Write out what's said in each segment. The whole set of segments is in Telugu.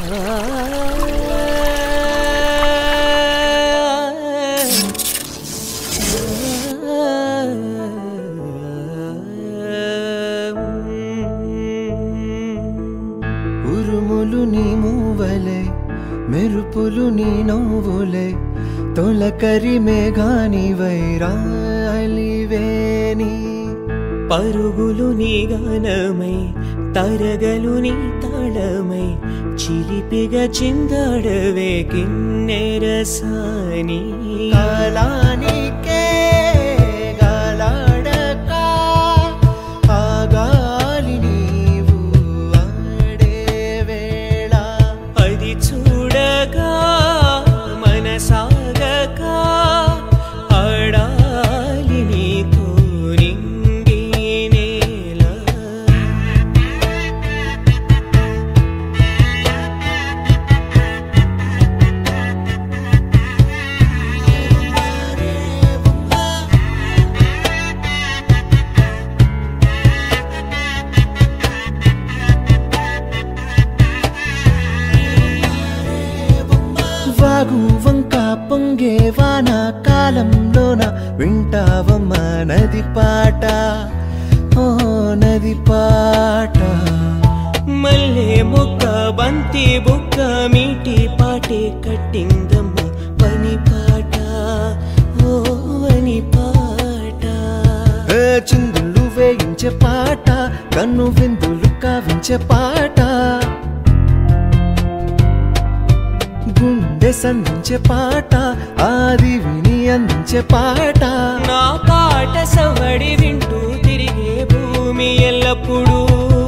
ఉరుములు నీ మూవలే మెరుపులు నీ నవ్వులే తొలకరి మేఘాని వైరాలివేని పరుగులు నీ గానమై తరగలు నీ తాళమై చిలిపిగా చిందాడవే కిన్నెరసాని కాలానికే గాలాడక ఆగాలి నీవు ఆడే వేళ అది చూడగా మనసాగక ఆడాలి నీతో నింగి నేల వాగు వంక పొంగే వాన కాలంలోన వింటావమ్మ నది పాట ఓ నది పాట మల్లె మొక్క బంతి బుక్క మీటి పాటే కట్టిందమ్మ పని పాట ఓ వని పాట ఏ చిందులు వేయించే పాట కన్ను విందులు కావించే పాట గుండె సంధించే పాట ఆది విని అందించే పాట నా పాట సవడి వింటూ తిరిగే భూమి ఎల్లప్పుడూ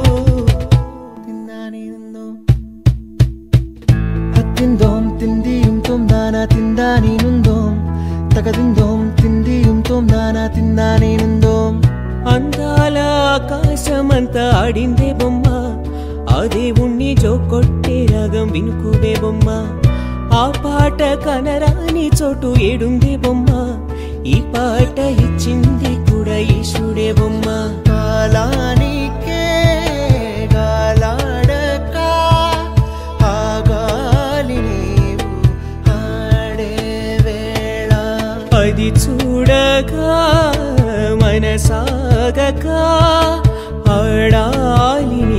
తిందోం తిందిയും തോം നാനാ തിന്താനി നുന്തോം തകതിന്തോം തിന്ദിയും തോം നാനാ తిందాని నుందోం అందాల ఆకాశమంతా ఆడిందే బొమ్మ ఆ దేవుణ్ణి జోకొట్టే రాగం వినుకువే బొమ్మ ఆ పాట కనరాని చోటు ఏడుందే బొమ్మ ఈ పాట ఇచ్చింది కూడా ఈశుడే బొమ్మ కాలానికే గాలాడక ఆగాలి నీవు ఆడే వేళ అది చూడగా మనసాగక ఆడాలి